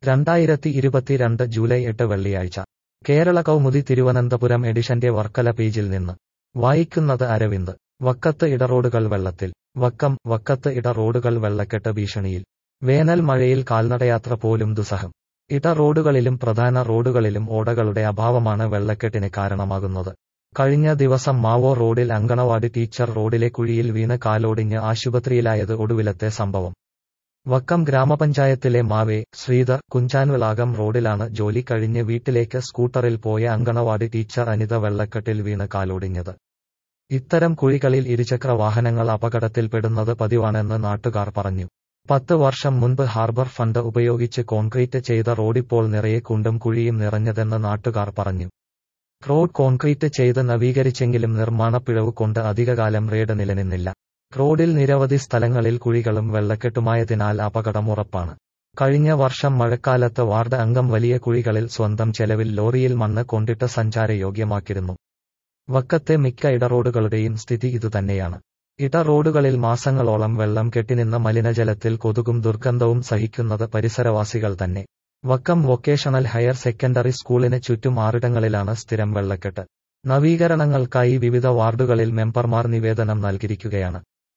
രണ്ടായിരത്തി ഇരുപത്തിരണ്ട് ജൂലൈ എട്ട് വെള്ളിയാഴ്ച കേരള കൗമുദി തിരുവനന്തപുരം എഡിഷന്റെ വർക്കല പേജിൽ നിന്ന് വായിക്കുന്നത് അരവിന്ദ് വക്കത്ത് ഇടറോഡുകൾ വെള്ളത്തിൽ വക്കം വക്കത്ത് ഇട റോഡുകൾ വെള്ളക്കെട്ട് ഭീഷണിയിൽ വേനൽ മഴയിൽ കാൽനടയാത്ര പോലും ദുസ്സഹം ഇട റോഡുകളിലും പ്രധാന റോഡുകളിലും ഓടകളുടെ അഭാവമാണ് വെള്ളക്കെട്ടിന് കാരണമാകുന്നത് കഴിഞ്ഞ ദിവസം മാവോ റോഡിൽ അങ്കണവാടി ടീച്ചർ റോഡിലെ കുഴിയിൽ വീണ് കാലോടിഞ്ഞ് ആശുപത്രിയിലായത് ഒടുവിലത്തെ സംഭവം വക്കം ഗ്രാമപഞ്ചായത്തിലെ മാവേ ശ്രീധർ കുഞ്ചാൻവിളാകം റോഡിലാണ് ജോലി കഴിഞ്ഞ് വീട്ടിലേക്ക് സ്കൂട്ടറിൽ പോയ അങ്കണവാടി ടീച്ചർ അനിത വെള്ളക്കെട്ടിൽ വീണ് കാലോടിഞ്ഞത് ഇത്തരം കുഴികളിൽ ഇരുചക്ര വാഹനങ്ങൾ അപകടത്തിൽപ്പെടുന്നത് പതിവാണെന്ന് നാട്ടുകാർ പറഞ്ഞു പത്ത് വർഷം മുൻപ് ഹാർബർ ഫണ്ട് ഉപയോഗിച്ച് കോൺക്രീറ്റ് ചെയ്ത റോഡിപ്പോൾ നിറയെ കുണ്ടും കുഴിയും നിറഞ്ഞതെന്ന് നാട്ടുകാർ പറഞ്ഞു റോഡ് കോൺക്രീറ്റ് ചെയ്ത് നവീകരിച്ചെങ്കിലും നിർമ്മാണ പിഴവ് കൊണ്ട് അധികകാലം റേഡ് നിലനിന്നില്ല റോഡിൽ നിരവധി സ്ഥലങ്ങളിൽ കുഴികളും വെള്ളക്കെട്ടുമായതിനാൽ അപകടം ഉറപ്പാണ് കഴിഞ്ഞ വർഷം മഴക്കാലത്ത് വാർഡ് അംഗം വലിയ കുഴികളിൽ സ്വന്തം ചെലവിൽ ലോറിയിൽ മണ്ണ് കൊണ്ടിട്ട് സഞ്ചാരയോഗ്യമാക്കിയിരുന്നു വക്കത്തെ മിക്ക ഇടറോഡുകളുടെയും സ്ഥിതി ഇതുതന്നെയാണ് ഇടറോഡുകളിൽ മാസങ്ങളോളം വെള്ളം കെട്ടിനിന്ന മലിനജലത്തിൽ കൊതുകും ദുർഗന്ധവും സഹിക്കുന്നത് പരിസരവാസികൾ തന്നെ വക്കം വൊക്കേഷണൽ ഹയർ സെക്കൻഡറി സ്കൂളിന് ചുറ്റും ആറിടങ്ങളിലാണ് സ്ഥിരം വെള്ളക്കെട്ട് നവീകരണങ്ങൾക്കായി വിവിധ വാർഡുകളിൽ മെമ്പർമാർ നിവേദനം നൽകിയിരിക്കുകയാണ്